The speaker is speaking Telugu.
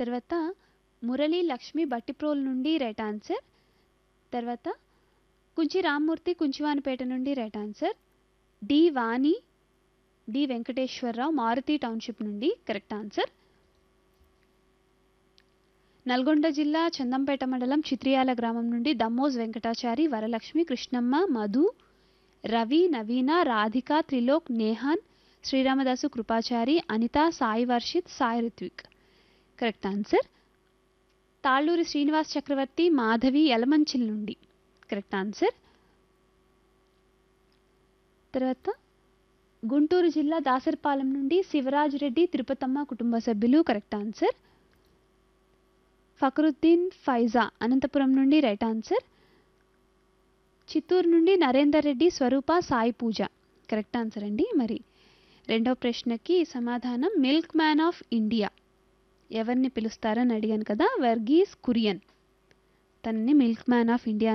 తర్వాత మురళీ లక్ష్మి బట్టిప్రోల్ నుండి రైట్ ఆన్సర్ తర్వాత కుంచి రామ్మూర్తి కుంచివానిపేట నుండి right answer D Vani D Venkateswararao Maruthi township నుండి కరెక్ట్ ఆన్సర్ నల్గొండ జిల్లా చందంపేట మండలం చిత్రియాల గ్రామం నుండి దమ్మోజ్ వెంకటాచారి వరలక్ష్మి కృష్ణమ్మ మధు రవి నవీన రాధిక త్రిలోక్ నేహాన్ శ్రీరామదాసు కృపాచారి అనిత సాయి వర్షిత్ సాయి రిత్విక్ కరెక్ట్ ఆన్సర్ తాళ్ళూరి శ్రీనివాస్ చక్రవర్తి మాధవి యలమంచిల్ నుండి కరెక్ట్ ఆన్సర్ తర్వాత గుంటూరు జిల్లా దాసరిపాలెం నుండి శివరాజ్ రెడ్డి తిరుపతమ్మ కుటుంబ సభ్యులు కరెక్ట్ ఆన్సర్ ఫకరుద్దీన్ ఫైజా అనంతపురం నుండి రైట్ ఆన్సర్ చిత్తూరు నుండి నరేందర్ రెడ్డి స్వరూప సాయి పూజ కరెక్ట్ ఆన్సర్ అండి మరి రెండవ ప్రశ్నకి సమాధానం మిల్క్ మ్యాన్ ఆఫ్ ఇండియా ఎవరిని పిలుస్తారని అడిగాను కదా వర్గీస్ కురియన్ తనని మిల్క్ మ్యాన్ ఆఫ్ ఇండియా